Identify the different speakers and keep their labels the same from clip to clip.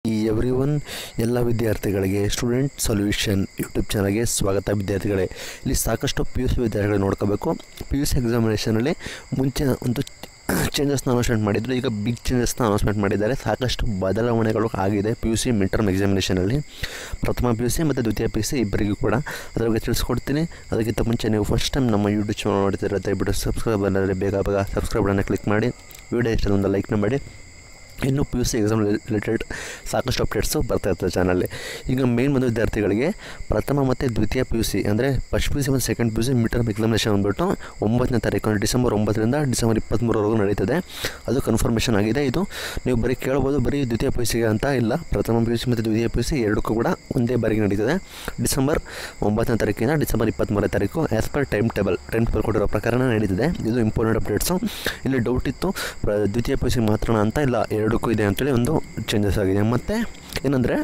Speaker 1: ಈ every one ಎಲ್ಲ ವಿದ್ಯಾರ್ಥಿಗಳಿಗೆ ಸ್ಟೂಡೆಂಟ್ ಸೊಲ್ಯೂಷನ್ ಯೂಟ್ಯೂಬ್ ಚಾನಲ್ಗೆ ಸ್ವಾಗತ ವಿದ್ಯಾರ್ಥಿಗಳೇ ಇಲ್ಲಿ ಸಾಕಷ್ಟು ಪಿ ಯು ಸಿ ವಿದ್ಯಾರ್ಥಿಗಳು ನೋಡ್ಕೋಬೇಕು ಪಿ ಯು ಸಿ ಎಕ್ಸಾಮಿನೇಷನಲ್ಲಿ ಮುಂಚೆ ಒಂದು ಚೇಂಜಸ್ನ ಅನೌನ್ಸ್ಮೆಂಟ್ ಮಾಡಿದ್ರು ಈಗ ಬಿಗ್ ಚೇಂಜಸ್ನ ಅನೌನ್ಸ್ಮೆಂಟ್ ಮಾಡಿದ್ದಾರೆ ಸಾಕಷ್ಟು ಬದಲಾವಣೆಗಳು ಆಗಿದೆ P U C mid term ಎಕ್ಸಾಮಿನೇಷನಲ್ಲಿ ಪ್ರಥಮ ಪಿ ಯು ಸಿ ಮತ್ತು ದ್ವಿತೀಯ ಪಿ ಯು ಸಿ ಇಬ್ಬರಿಗೂ ಕೂಡ ಅದ್ರ ಬಗ್ಗೆ ತಿಳಿಸ್ಕೊಡ್ತೀನಿ ಅದಕ್ಕಿಂತ ಮುಂಚೆ ನೀವು ಫಸ್ಟ್ ಟೈಮ್ ನಮ್ಮ ಯೂಟ್ಯೂಬ್ ಚಾನಲ್ ನೋಡ್ತಿದ್ರೆ ದಯವಿಟ್ಟು ಸಬ್ಸ್ಕ್ರೈಬ್ ಅಂದರೆ ಬೇಗ ಬೇಗ ಸಬ್ಸ್ಕ್ರೈಬ್ ಬಟನ್ನ ಕ್ಲಿಕ್ ಮಾಡಿ ವಿಡಿಯೋ ಇಷ್ಟ ಒಂದು ಲೈಕ್ನ ಮಾಡಿ ಇನ್ನು P U C exam related ಸಾಕಷ್ಟು ಅಪ್ಡೇಟ್ಸು ಬರ್ತಾ ಇರ್ತದೆ ಚಾನಲಲ್ಲಿ ಈಗ ಮೇನ್ ಬಂದು ವಿದ್ಯಾರ್ಥಿಗಳಿಗೆ ಪ್ರಥಮ ಮತ್ತು ದ್ವಿತೀಯ ಪಿ ಯು ಸಿ ಅಂದರೆ ಫಸ್ಟ್ ಪಿ ಯು ಸಿ ಮತ್ತು second P U C mid term examination ಬಂದುಬಿಟ್ಟು ಒಂಬತ್ತನೇ ತಾರೀಕು ಅಂದರೆ ಡಿಸೆಂಬರ್ ಒಂಬತ್ತರಿಂದ ಡಿಸೆಂಬರ್ ಇಪ್ಪತ್ತ್ಮೂರವರೆಗೂ ನಡೀತದೆ ಅದು ಕನ್ಫರ್ಮೇಷನ್ ಆಗಿದೆ ಇದು ನೀವು ಬರೀ ಕೇಳ್ಬೋದು ಬರೀ ದ್ವಿತೀಯ ಪಿ ಯು ಸಿಗೆ ಅಂತ ಇಲ್ಲ ಪ್ರಥಮ ಪಿ ಯು ಸಿ ಮತ್ತು ದ್ವಿತೀಯ ಪಿ ಯು ಸಿ ಎರಡಕ್ಕೂ ಕೂಡ ಒಂದೇ ಬಾರಿಗೆ ನಡೀತದೆ ಡಿಸೆಂಬರ್ ಒಂಬತ್ತನೇ ತಾರೀಕಿನ ಡಿಸೆಂಬರ್ ಇಪ್ಪತ್ತ್ಮೂರನೇ ತಾರೀಕು as per time table time table ಕೊಟ್ಟಿರೋ ಪ್ರಕಾರ ನಡೀತಿದೆ ಇದು ಇಂಪಾರ್ಟೆಂಟ್ ಅಪ್ಡೇಟ್ಸು ಇಲ್ಲಿ ಡೌಟ್ ಇತ್ತು ಪ್ರ ದ್ವಿತೀಯ ಪಿ ಯು ಸಿ ಮಾತ್ರ ಅಂತ ಇಲ್ಲ ಎರಡಕ್ಕೂ ಇದೆ ಅಂತೇಳಿ ಒಂದು ಚೇಂಜಸ್ ಆಗಿದೆ ಮತ್ತು ಏನಂದರೆ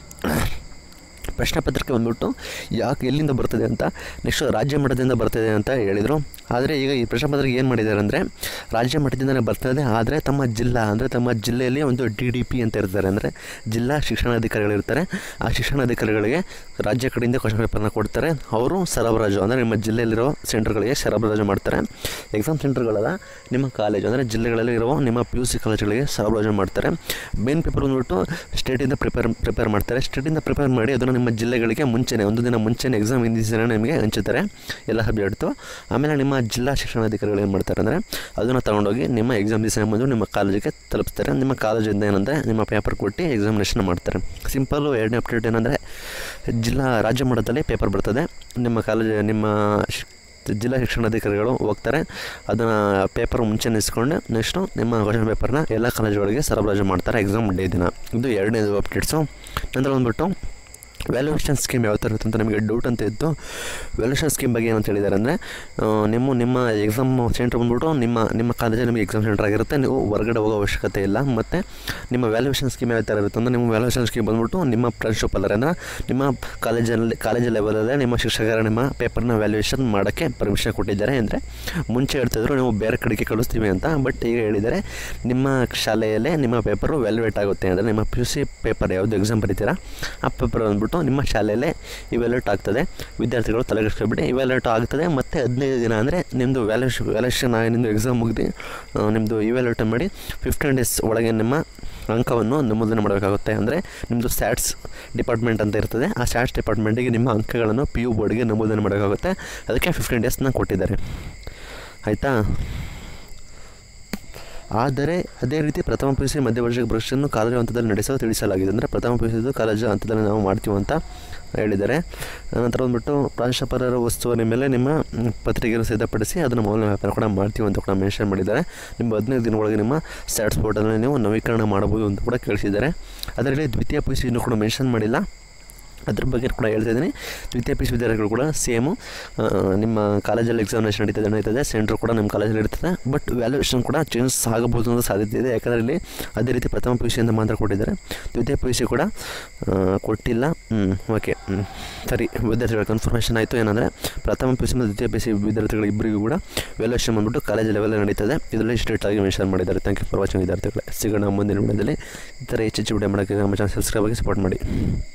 Speaker 1: ಪ್ರಶ್ನೆ ಪತ್ರಿಕೆ ಬಂದ್ಬಿಟ್ಟು ಯಾಕೆ ಎಲ್ಲಿಂದ ಬರ್ತದೆ ಅಂತ ನೆಕ್ಸ್ಟ್ ರಾಜ್ಯ ಮಟ್ಟದಿಂದ ಬರ್ತದೆ ಅಂತ ಹೇಳಿದರು ಆದರೆ ಈಗ ಈ ಪ್ರಶ್ನೆ ಪತ್ರಿಕೆ ಏನು ಮಾಡಿದ್ದಾರೆ ಅಂದರೆ ರಾಜ್ಯ ಮಟ್ಟದಿಂದಲೇ ಬರ್ತದೆ ಆದರೆ ತಮ್ಮ ಜಿಲ್ಲಾ ಅಂದರೆ ತಮ್ಮ ಜಿಲ್ಲೆಯಲ್ಲಿ ಒಂದು ಡಿ ಡಿ ಪಿ ಅಂತ ಇರ್ತಾರೆ ಅಂದರೆ ಜಿಲ್ಲಾ ಶಿಕ್ಷಣಾಧಿಕಾರಿಗಳಿರ್ತಾರೆ ಆ ಶಿಕ್ಷಣಾಧಿಕಾರಿಗಳಿಗೆ ರಾಜ್ಯ ಕಡೆಯಿಂದ ಕ್ವಶನ್ ಪೇಪರ್ನ ಕೊಡ್ತಾರೆ ಅವರು ಸರಬರಾಜು ಅಂದರೆ ನಿಮ್ಮ ಜಿಲ್ಲೆಯಲ್ಲಿರೋ ಸೆಂಟರ್ಗಳಿಗೆ ಸರಬರಾಜು ಮಾಡ್ತಾರೆ ಎಕ್ಸಾಮ್ ಸೆಂಟರ್ಗಳಲ್ಲ ನಿಮ್ಮ ಕಾಲೇಜು ಅಂದರೆ ಜಿಲ್ಲೆಗಳಲ್ಲಿ ಇರುವ ನಿಮ್ಮ ಪಿ ಯು ಸಿ ಕಾಲೇಜುಗಳಿಗೆ ಸರಬರಾಜು ಮಾಡ್ತಾರೆ ಮೇನ್ ಪೇಪರ್ ಬಂದ್ಬಿಟ್ಟು ಸ್ಟೇಟಿಂದ ಪ್ರಿಪೇರ್ ಪ್ರಿಪೇರ್ ಮಾಡ್ತಾರೆ ಸ್ಟೇಟಿಂದ ಪ್ರಿಪೇರ್ ಮಾಡಿ ಅದನ್ನು ನಿಮ್ಮ ಜಿಲ್ಲೆಗಳಿಗೆ ಮುಂಚೆನೇ ಒಂದು ದಿನ ಮುಂಚೆನೇ ಎಕ್ಸಾಮ್ ಹಿಂದಿನ ದಿನ ನಿಮಗೆ ಹಂಚುತ್ತಾರೆ ಎಲ್ಲ ಸಬ್ಜೆಕ್ಟ್ತು ಆಮೇಲೆ ನಿಮ್ಮ ಜಿಲ್ಲಾ ಶಿಕ್ಷಣಾಧಿಕಾರಿಗಳು ಏನು ಮಾಡ್ತಾರೆ ಅಂದರೆ ಅದನ್ನು ತಗೊಂಡೋಗಿ ನಿಮ್ಮ ಎಕ್ಸಾಮ್ ದಿವಸ ಬಂದು ನಿಮ್ಮ ಕಾಲೇಜಿಗೆ ತಲುಪಿಸ್ತಾರೆ ನಿಮ್ಮ ಕಾಲೇಜಿಂದ ಏನಂದರೆ ನಿಮ್ಮ ಪೇಪರ್ ಕೊಟ್ಟು ಎಕ್ಸಾಮಿನೇಷನ್ ಮಾಡ್ತಾರೆ ಸಿಂಪಲ್ಲು ಎರಡನೇ ಅಪ್ಡೇಟ್ ಏನಂದರೆ ಜಿಲ್ಲಾ ರಾಜ್ಯ ಮಟ್ಟದಲ್ಲಿ ಪೇಪರ್ ಬರ್ತದೆ ನಿಮ್ಮ ಕಾಲೇಜ್ ನಿಮ್ಮ ಶ್- ಜಿಲ್ಲಾ ಶಿಕ್ಷಣಾಧಿಕಾರಿಗಳು ಹೋಗ್ತಾರೆ ಅದನ್ನು ಪೇಪರ್ ಮುಂಚೆ ಇಸ್ಕೊಂಡು ನೆಕ್ಸ್ಟು ನಿಮ್ಮ ಕ್ವಶನ್ ಪೇಪರ್ನ ಎಲ್ಲ ಕಾಲೇಜುಗಳಿಗೆ ಸರಬರಾಜು ಮಾಡ್ತಾರೆ ಎಕ್ಸಾಮ್ ಡೇ ದಿನ ಇದು ಎರಡನೇದು ಅಪ್ಡೇಟ್ಸು ನಂತರ ಬಂದ್ಬಿಟ್ಟು ವ್ಯಾಲ್ಯೂಯೇಷನ್ ಸ್ಕೀಮ್ ಯಾವ ಥರ ಇರುತ್ತೆ ಅಂತ ನಮಗೆ ಡೌಟ್ ಅಂತ ಇತ್ತು ವ್ಯಾಲ್ಯೂಯೇಷನ್ ಸ್ಕೀಮ್ ಬಗ್ಗೆ ಏನಂತ ಹೇಳಿದ್ದಾರೆ ಅಂದರೆ ನಿಮ್ಮ ನಿಮ್ಮ ಎಕ್ಸಾಮ್ ಸೆಂಟ್ರ್ ಬಂದ್ಬಿಟ್ಟು ನಿಮ್ಮ ನಿಮ್ಮ ಕಾಲೇಜಲ್ಲಿ ನಿಮಗೆ ಎಕ್ಸಾಮ್ ಸೆಂಟರ್ ಆಗಿರುತ್ತೆ ನೀವು ಹೊರಗಡೆ ಹೋಗೋ ಅವಶ್ಯಕತೆ ಇಲ್ಲ ಮತ್ತು ನಿಮ್ಮ ವ್ಯಾಲ್ಯೂಯೇಷನ್ ಸ್ಕೀಮ್ ಯಾವ ಥರ ಇರುತ್ತೆ ಅಂದರೆ ನಿಮ್ಮ ವ್ಯಾಲ್ಯೂಯೇಷನ್ ಸ್ಕೀಮ್ ಬಂದ್ಬಿಟ್ಟು ನಿಮ್ಮ ಪ್ರಿನ್ಸಿಪಲ್ ಅಂದರೆ ನಿಮ್ಮ ಕಾಲೇಜಲ್ಲಿ ಕಾಲೇಜ್ ಲೆವೆಲಲ್ಲೇ ನಿಮ್ಮ ಶಿಕ್ಷಕರ ನಿಮ್ಮ ಪೇಪರ್ನ ವ್ಯಾಲ್ಯೂಯೇಷನ್ ಮಾಡೋಕ್ಕೆ ಪರ್ಮಿಷನ್ ಕೊಟ್ಟಿದ್ದಾರೆ ಅಂದರೆ ಮುಂಚೆ ಹೇಳ್ತಿದ್ರು ನೀವು ಬೇರೆ ಕಡೆಗೆ ಕಳಿಸ್ತೀವಿ ಅಂತ ಬಟ್ ಈಗ ಹೇಳಿದ್ದಾರೆ ನಿಮ್ಮ ಶಾಲೆಯಲ್ಲೇ ನಿಮ್ಮ ಪೇಪರು ವ್ಯಾಲ್ಯೂಯೇಟ್ ಆಗುತ್ತೆ ಅಂದರೆ ನಿಮ್ಮ ಪಿ ಯು ಸಿ ಪೇಪರ್ ಯಾವುದು ಎಕ್ಸಾಮ್ ಬರೀತೀರಾ ಆ ಪೇಪರ್ ಬಂದ್ಬಿಟ್ಟು ನಿಮ್ಮ ಶಾಲೆಯಲ್ಲೇ ಇವ್ಯಾಲ್ಯೂಟ್ ಆಗ್ತದೆ ವಿದ್ಯಾರ್ಥಿಗಳು ತಲೆಗೆಡ್ಸ್ಕೊಬಿಟ್ಟು ಇವ್ಯಾಲ್ಯೂಟ್ ಆಗ್ತದೆ ಮತ್ತು ಹದಿನೈದು ದಿನ ಅಂದರೆ ನಿಮ್ಮದು ವ್ಯಾಲ್ಯೂಷ್ ವ್ಯಾಲ್ಯೂಷನ್ ಆಗಿ ನಿಮ್ಮದು ಎಕ್ಸಾಮ್ ಮುಗಿದು ನಿಮ್ಮದು ಇವ್ಯಾಲ್ಯೂಟ್ ಮಾಡಿ ಫಿಫ್ಟೀನ್ ಡೇಸ್ ಒಳಗೆ ನಿಮ್ಮ ಅಂಕವನ್ನು ನಮೂದನೆ ಮಾಡಬೇಕಾಗುತ್ತೆ ಅಂದರೆ ನಿಮ್ಮದು ಸ್ಟ್ಯಾಟ್ಸ್ ಡಿಪಾರ್ಟ್ಮೆಂಟ್ ಅಂತ ಇರ್ತದೆ ಆ ಸ್ಟ್ಯಾಟ್ಸ್ ಡಿಪಾರ್ಟ್ಮೆಂಟಿಗೆ ನಿಮ್ಮ ಅಂಕಗಳನ್ನು ಪಿ ಯು ಬೋರ್ಡ್ಗೆ ನಮೂದನೆ ಮಾಡಬೇಕಾಗುತ್ತೆ ಅದಕ್ಕೆ ಫಿಫ್ಟೀನ್ ಡೇಸ್ನ ಕೊಟ್ಟಿದ್ದಾರೆ ಆಯಿತಾ ಆದರೆ ಅದೇ ರೀತಿ ಪ್ರಥಮ ಪಿ ಯು ಸಿ ಮಧ್ಯವರ್ಷಿಕ ಪರೀಕ್ಷೆಯನ್ನು ಕಾಲೇಜು ಹಂತದಲ್ಲಿ ನಡೆಸಲು ತಿಳಿಸಲಾಗಿದೆ ಅಂದರೆ ಪ್ರಥಮ ಪಿ ಯು ಸಿದು ಕಾಲೇಜು ಹಂತದಲ್ಲಿ ನಾವು ಮಾಡ್ತೀವಿ ಅಂತ ಹೇಳಿದ್ದಾರೆ ನಂತರ ಬಂದ್ಬಿಟ್ಟು ಪ್ರಾಂಶುಪಾಲರ ಉಸ್ತುವಾರಿ ಮೇಲೆ ನಿಮ್ಮ ಮ್, ಪತ್ರಿಕೆಯನ್ನು ಸಿದ್ಧಪಡಿಸಿ ಅದನ್ನು ಮೌಲ್ಯಮಾಪನ ಕೂಡ ಮಾಡ್ತೀವಿ ಅಂತ ಕೂಡ ಮೆನ್ಷನ್ ಮಾಡಿದ್ದಾರೆ ನಿಮ್ಮ ಹದಿನೈದು ದಿನದೊಳಗೆ ನಿಮ್ಮ ಸ್ಟ್ಯಾಟ್ಸ್ ಬೋರ್ಡಲ್ಲಿ ನೀವು ನವೀಕರಣ ಮಾಡಬಹುದು ಅಂತ ಕೂಡ ಕಳಿಸಿದ್ದಾರೆ ಅದರಲ್ಲಿ ದ್ವಿತೀಯ ಪಿ ಯು ಸಿ ಇನ್ನೂ ಕೂಡ ಮೆನ್ಷನ್ ಮಾಡಿಲ್ಲ ಅದ್ರ ಬಗ್ಗೆ ಕೂಡ ಹೇಳ್ತಾ ಇದ್ದೀನಿ ದ್ವಿತೀಯ ಪಿ ಯು ಸಿ ವಿದ್ಯಾರ್ಥಿಗಳು ಕೂಡ ಸೇಮು ನಿಮ್ಮ ಕಾಲೇಜಲ್ಲಿ ಎಕ್ಸಾಮಿನೇಷನ್ ನಡೀತದೆ ನಡೀತದೆ ಸೆಂಟ್ರ್ ಕೂಡ ನಿಮ್ಮ ಕಾಲೇಜಲ್ಲಿ ಇರ್ತದೆ ಬಟ್ ವ್ಯಾಲ್ಯೂಯೇಷನ್ ಕೂಡ ಚೇಂಜಸ್ ಆಗಬಹುದು ಅನ್ನೋ ಸಾಧ್ಯತೆ ಇದೆ ಯಾಕಂದರೆ ಇಲ್ಲಿ ಅದೇ ರೀತಿ ಪ್ರಥಮ ಪಿ ಯು ಸಿಯಿಂದ ಮಾತ್ರ ಕೊಟ್ಟಿದ್ದಾರೆ ದ್ವಿತೀಯ ಪಿ ಯು ಸಿ ಕೂಡ ಆ, ಕೊಟ್ಟಿಲ್ಲ ಓಕೆ ಸರಿ ವಿದ್ಯಾರ್ಥಿಗಳ ಕನ್ಫರ್ಮೇಷನ್ ಆಯಿತು ಏನಂದರೆ ಪ್ರಥಮ ಪಿ ಯು ಸಿ ಮತ್ತು ದ್ವಿತೀಯ ಪಿ ಯು ಸಿ ವಿದ್ಯಾರ್ಥಿಗಳು ಇಬ್ಬರಿಗೂ ಕೂಡ ವ್ಯಾಲ್ಯೂಯೇಷನ್ ಬಂದ್ಬಿಟ್ಟು ಕಾಲೇಜ್ ಲೆವೆಲ್ ನಡೀತದೆ ಇದರಲ್ಲಿ ಸ್ಟ್ರೇಟ್ ಆಗಿ ಮೆನ್ಷನ್ ಮಾಡಿದ್ದಾರೆ ಥ್ಯಾಂಕ್ ಯು ಫಾರ್ ವಾಚಿಂಗ್ ವಿದ್ಯಾರ್ಥಿಗಳೇ ಸಿಗೋಣ ಮುಂದಿನ ವಿಡಿಯೋದಲ್ಲಿ ಈ ಥರ ಹೆಚ್ಚು ಹೆಚ್ಚು ವಿಡಿಯೋ ಮಾಡೋಕ್ಕೆ ನಮ್ಮ ಚಾನಲ್ ಸಬ್ಸ್ಕ್ರೈಬ್ ಆಗಿ ಸಪೋರ್ಟ್ ಮಾಡಿ